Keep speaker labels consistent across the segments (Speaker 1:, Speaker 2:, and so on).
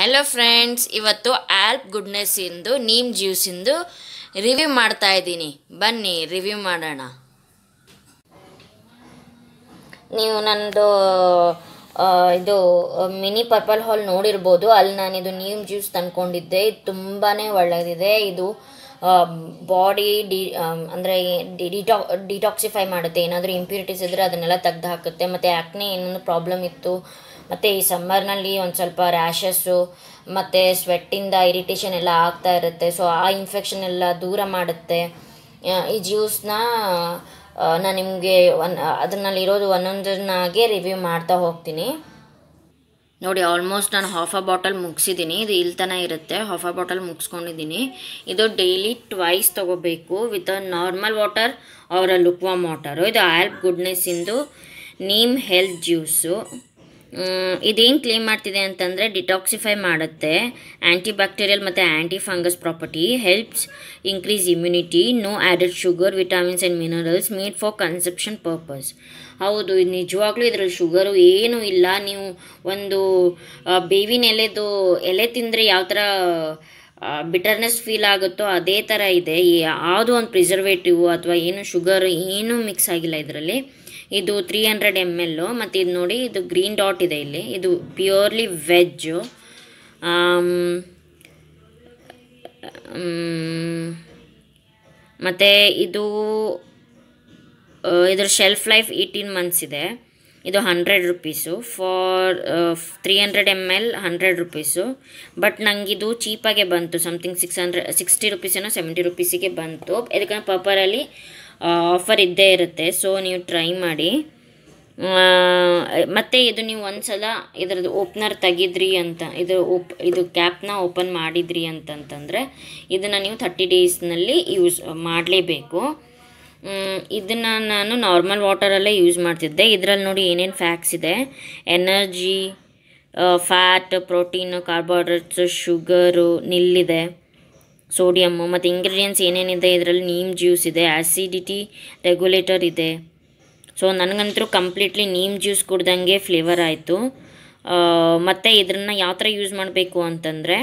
Speaker 1: hello friends ಇವತ್ತು Alps ಗುಡ್ನೆಸ್ಸಿಂದು ನೀಮ್ ಜ್ಯೂಸಿಂದು ರಿವ್ಯೂ ಮಾಡ್ತಾ ಇದ್ದೀನಿ ಬನ್ನಿ ರಿವ್ಯೂ ಮಾಡೋಣ ನೀವು ನನ್ನದು ಇದು ಮಿನಿ ಪರ್ಪಲ್ ಹಾಲ್ ನೋಡಿರ್ಬೋದು ಅಲ್ಲಿ ನಾನಿದು ನೀಮ್ ಜ್ಯೂಸ್ ತಂದ್ಕೊಂಡಿದ್ದೆ ಇದು ತುಂಬಾ ಒಳ್ಳೆಯದಿದೆ ಇದು ಬಾಡಿ ಡಿ ಅಂದರೆ ಡಿಟಾ ಡಿಟಾಕ್ಸಿಫೈ ಮಾಡುತ್ತೆ ಏನಾದರೂ ಇಂಪ್ಯೂರಿಟೀಸ್ ಇದ್ದರೆ ಅದನ್ನೆಲ್ಲ ತೆಗ್ದು ಹಾಕುತ್ತೆ ಮತ್ತು ಆ್ಯಕ್ನೆ ಏನೇನು ಪ್ರಾಬ್ಲಮ್ ಇತ್ತು ಮತ್ತು ಈ ಸಮ್ಮರ್ನಲ್ಲಿ ಒಂದು ಸ್ವಲ್ಪ ರ್ಯಾಷಸ್ಸು ಮತ್ತು ಸ್ವೆಟ್ಟಿಂದ ಇರಿಟೇಷನ್ ಎಲ್ಲ ಆಗ್ತಾ ಇರುತ್ತೆ ಸೊ ಆ ಇನ್ಫೆಕ್ಷನ್ ಎಲ್ಲ ದೂರ ಮಾಡುತ್ತೆ ಆ, ಈ ಜ್ಯೂಸ್ನ ನಾನು ನಿಮಗೆ ಒನ್ ಅದರಲ್ಲಿ ಇರೋದು ಒಂದೊಂದನ್ನಾಗೆ ರಿವ್ಯೂ ಮಾಡ್ತಾ ಹೋಗ್ತೀನಿ ನೋಡಿ ಆಲ್ಮೋಸ್ಟ್ ನಾನು ಹಾಫ್ ಅ ಬಾಟಲ್ ಮುಗಿಸಿದ್ದೀನಿ ಇದು ಇಲ್ಲಿ ತನಕ ಇರುತ್ತೆ ಹಾಫ್ ಅ ಬಾಟಲ್ ಮುಗಿಸ್ಕೊಂಡಿದ್ದೀನಿ ಇದು ಡೈಲಿ ಟ್ವೈಸ್ ತೊಗೋಬೇಕು ವಿತ್ ಅ ನಾರ್ಮಲ್ ವಾಟರ್ ಅವರ ಲುಕ್ವಾಮ್ ವಾಟರು ಇದು ಆಲ್ಪ್ ಗುಡ್ನೆಸ್ಸಿಂದು ನೀಮ್ ಹೆಲ್ತ್ ಜ್ಯೂಸು ಇದೇನು ಕ್ಲೇಮ್ ಮಾಡ್ತಿದೆ ಅಂತಂದರೆ ಡಿಟಾಕ್ಸಿಫೈ ಮಾಡುತ್ತೆ ಆ್ಯಂಟಿ ಬ್ಯಾಕ್ಟೀರಿಯಲ್ ಮತ್ತು anti fungus property helps increase immunity no added sugar vitamins and minerals made for conception purpose ಹೌದು ಇದು ನಿಜವಾಗ್ಲೂ ಇದರಲ್ಲಿ ಶುಗರು ಏನೂ ಇಲ್ಲ ನೀವು ಒಂದು ಆ, ಬೇವಿನ ಎಲೆದು ಎಲೆ ತಿಂದರೆ ಯಾವ ಥರ ಬಿಟರ್ನೆಸ್ ಫೀಲ್ ಆಗುತ್ತೋ ಅದೇ ಥರ ಇದೆ ಯಾವುದೋ ಒಂದು ಪ್ರಿಸರ್ವೇಟಿವ್ ಅಥವಾ ಏನು ಶುಗರ್ ಏನೂ ಮಿಕ್ಸ್ ಆಗಿಲ್ಲ ಇದರಲ್ಲಿ ಇದು ತ್ರೀ ಹಂಡ್ರೆಡ್ ಎಮ್ ಎಲ್ಲು ಮತ್ತು ಇದು ನೋಡಿ ಇದು ಗ್ರೀನ್ ಡಾಟ್ ಇದೆ ಇಲ್ಲಿ ಇದು ಪ್ಯೂರ್ಲಿ ವೆಜ್ಜು ಮತ್ತು ಇದು ಆ, ಇದ್ರ ಶೆಲ್ಫ್ ಲೈಫ್ ಏಯ್ಟೀನ್ ಮಂತ್ಸ್ ಇದೆ ಇದು hundred rupees for three hundred M L hundred rupees but ನನಗಿದು ಚೀಪಾಗೆ ಬಂತು ಸಮಥಿಂಗ್ ಸಿಕ್ಸ್ ಹಂಡ್ರೆಡ್ ಸಿಕ್ಸ್ಟಿ ರುಪೀಸೇನೋ ಸೆವೆಂಟಿ ರುಪೀಸಿಗೆ ಬಂತು ಇದಕ್ಕೆ ಪರ್ಪರಲ್ಲಿ ಆಫರ್ ಇದ್ದೇ ಇರುತ್ತೆ ಸೊ ನೀವು ಟ್ರೈ ಮಾಡಿ ಆ, ಮತ್ತೆ ಇದು ನೀವು ಒಂದ್ಸಲ ಇದ್ರದ್ದು ಓಪ್ನರ್ ತೆಗಿದ್ರಿ ಅಂತ ಇದು ಓಪ್ ಇದು ಕ್ಯಾಪ್ನ ಓಪನ್ ಮಾಡಿದ್ರಿ ಅಂತಂತಂದರೆ ಇದನ್ನು ನೀವು ಥರ್ಟಿ ಡೇಸ್ನಲ್ಲಿ ಯೂಸ್ ಮಾಡಲೇಬೇಕು ಇದನ್ನು ನಾನು ನಾರ್ಮಲ್ ವಾಟರಲ್ಲೇ ಯೂಸ್ ಮಾಡ್ತಿದ್ದೆ ಇದರಲ್ಲಿ ನೋಡಿ ಏನೇನು ಫ್ಯಾಕ್ಸ್ ಇದೆ energy fat protein carbohydrates sugar ನಿಲ್ಲಿದೆ ಸೋಡಿಯಮ್ಮು ಮತ್ತು ಇಂಗ್ರೀಡಿಯೆಂಟ್ಸ್ ಏನೇನಿದೆ ಇದರಲ್ಲಿ ನೀಮ್ ಜ್ಯೂಸ್ ಇದೆ ಆ್ಯಸಿಡಿಟಿ ರೆಗ್ಯುಲೇಟರ್ ಇದೆ ಸೊ ನನಗಂತೂ ಕಂಪ್ಲೀಟ್ಲಿ ನೀಮ್ ಜ್ಯೂಸ್ ಕುಡ್ದಂಗೆ ಫ್ಲೇವರ್ ಆಯಿತು ಮತ್ತು ಇದನ್ನು ಯಾವ ಥರ ಯೂಸ್ ಮಾಡಬೇಕು ಅಂತಂದರೆ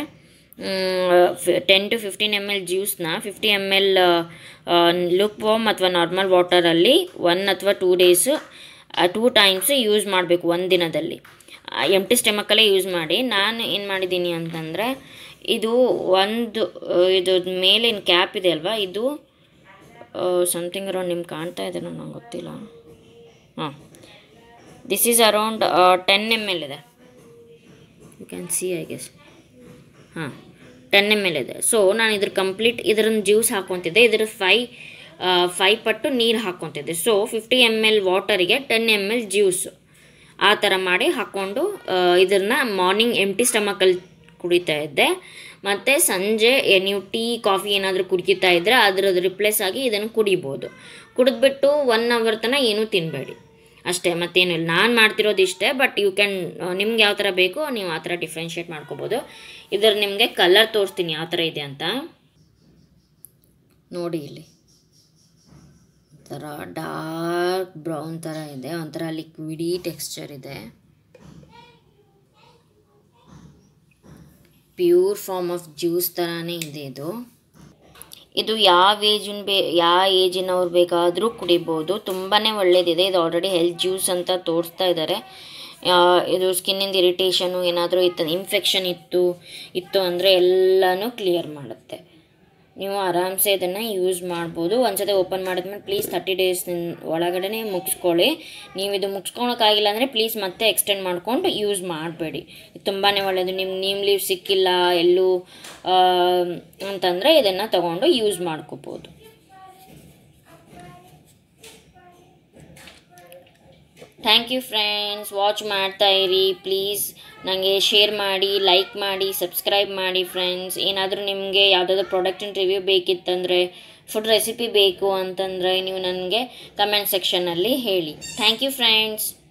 Speaker 1: ten to fifteen M L ಜ್ಯೂಸ್ನ fifty M L lukewarm ಅಥವಾ ನಾರ್ಮಲ್ ವಾಟರಲ್ಲಿ ಒನ್ ಅಥವಾ two days two times use ಮಾಡಬೇಕು ಒಂದು ದಿನದಲ್ಲಿ ಎಂಟಿ ಸ್ಟೆಮಕ್ಕಲ್ಲೇ ಯೂಸ್ ಮಾಡಿ ನಾನು ಏನು ಮಾಡಿದ್ದೀನಿ ಅಂತಂದರೆ ಇದು ಒಂದು ಆ, ಇದು ಮೇಲಿನ ಕ್ಯಾಪ್ ಇದೆ ಅಲ್ವಾ ಇದು ಸಮಥಿಂಗ್ ಅರೌಂಡ್ ನಿಮ್ಗೆ ಕಾಣ್ತಾ ಇದೆ ನಂಗೆ ಗೊತ್ತಿಲ್ಲ ಹಾಂ this is around ten M L ಇದೆ you can see I guess ಹಾಂ ಟೆನ್ ಎಮ್ ಎಲ್ ಇದೆ ಸೊ ನಾನು ಇದ್ರ ಕಂಪ್ಲೀಟ್ ಇದರನ್ನು ಜ್ಯೂಸ್ ಹಾಕ್ಕೊತಿದ್ದೆ ಇದ್ರ ಫೈ ಫೈ ಪಟ್ಟು ನೀರು ಹಾಕ್ಕೊತಿದ್ದೆ ಸೊ ಫಿಫ್ಟಿ ಎಮ್ ಎಲ್ ವಾಟರಿಗೆ ಟೆನ್ ಎಮ್ ಎಲ್ ಜ್ಯೂಸು ಆ ಥರ ಮಾಡಿ ಹಾಕ್ಕೊಂಡು ಇದನ್ನು ಮಾರ್ನಿಂಗ್ ಎಂಟಿ ಸ್ಟಮಕಲ್ಲಿ ಕುಡಿತಾ ಇದ್ದೆ ಮತ್ತು ಸಂಜೆ ಏ- ನೀವು ಟೀ ಕಾಫಿ ಏನಾದರೂ ಕುಡಿತಾ ಇದ್ದರೆ ಅದರದ್ದು ರಿಪ್ಲೇಸ್ ಆಗಿ ಇದನ್ನು ಕುಡಿಬೋದು ಕುಡಿದ್ಬಿಟ್ಟು ಒನ್ ಅವರ್ ತನಕ ಏನೂ ತಿನ್ನಬೇಡಿ ಅಷ್ಟೇ ಮತ್ತೇನು ಇಲ್ಲ ನಾನು ಮಾಡ್ತಿರೋದು ಇಷ್ಟೇ ಬಟ್ ಯು ಕ್ಯಾನ್ ನಿಮ್ಗೆ ಯಾವ ಥರ ಬೇಕೋ ನೀವು ಆ ಥರ ಡಿಫ್ರೆನ್ಷಿಯೇಟ್ ಮಾಡ್ಕೋಬೋದು ಇದರ ನಿಮಗೆ ಕಲರ್ ತೋರಿಸ್ತೀನಿ ಯಾವ ಥರ ಇದೆ ಅಂತ ನೋಡಿ ಇಲ್ಲಿ ಒಂಥರ ಡಾರ್ಕ್ ಬ್ರೌನ್ ಥರ ಇದೆ ಒಂಥರ ಲಿಕ್ವಿಡಿ ಟೆಕ್ಸ್ಚರ್ ಇದೆ ಪ್ಯೂರ್ ಫಾರ್ಮ್ ಆಫ್ ಜ್ಯೂಸ್ ಥರನೇ ಇದೆ ಇದು ಇದು ಯಾವ ಏಜಿನ ಬೇ ಯಾವ ಏಜಿನವ್ರು ಬೇಕಾದರೂ ಕುಡಿಬೋದು ತುಂಬಾ ಒಳ್ಳೇದಿದೆ ಇದು ಆಲ್ರೆಡಿ ಹೆಲ್ತ್ ಜ್ಯೂಸ್ ಅಂತ ತೋರಿಸ್ತಾ ಇದ್ದಾರೆ ಆ, ಇದು ಸ್ಕಿನ್ನಿಂದ ಇರಿಟೇಷನು ಏನಾದರೂ ಇತ್ತು ಇನ್ಫೆಕ್ಷನ್ ಇತ್ತು ಇತ್ತು ಅಂದರೆ ಎಲ್ಲನೂ ಕ್ಲಿಯರ್ ಮಾಡುತ್ತೆ ನೀವು ಆರಾಮ್ಸೆ ಇದನ್ನು ಯೂಸ್ ಮಾಡ್ಬೋದು ಒಂದ್ಸತಿ ಓಪನ್ ಮಾಡಿದ್ಮೇಲೆ ಪ್ಲೀಸ್ ತರ್ಟಿ ಡೇಸ್ ಒಳಗಡೆ ಮುಗಿಸ್ಕೊಳ್ಳಿ ನೀವು ಇದು ಮುಗಿಸ್ಕೊಳಕ್ಕಾಗಿಲ್ಲ ಅಂದರೆ ಪ್ಲೀಸ್ ಮತ್ತೆ ಎಕ್ಸ್ಟೆಂಡ್ ಮಾಡ್ಕೊಂಡು ಯೂಸ್ ಮಾಡಬೇಡಿ ತುಂಬಾ ಒಳ್ಳೆಯದು ನಿಮ್ಮ ನೀಮ್ ಲೀವ್ ಸಿಕ್ಕಿಲ್ಲ ಎಲ್ಲೂ ಆ, ಅಂತಂದರೆ ಇದನ್ನು ತಗೊಂಡು ಯೂಸ್ ಮಾಡ್ಕೋಬೋದು ಥ್ಯಾಂಕ್ ಯು ಫ್ರೆಂಡ್ಸ್ ವಾಚ್ ಮಾಡ್ತಾ ಇರಿ ಪ್ಲೀಸ್ ನನಗೆ ಶೇರ್ ಮಾಡಿ ಲೈಕ್ ಮಾಡಿ ಸಬ್ಸ್ಕ್ರೈಬ್ ಮಾಡಿ ಫ್ರೆಂಡ್ಸ್ ಏನಾದರೂ ನಿಮಗೆ ಯಾವುದಾದ್ರು ಪ್ರಾಡಕ್ಟಿನ ರಿವ್ಯೂ ಬೇಕಿತ್ತಂದರೆ ಫುಡ್ ರೆಸಿಪಿ ಬೇಕು ಅಂತಂದರೆ ನೀವು ನನಗೆ ಕಮೆಂಟ್ ಸೆಕ್ಷನಲ್ಲಿ ಹೇಳಿ ಥ್ಯಾಂಕ್ ಯು ಫ್ರೆಂಡ್ಸ್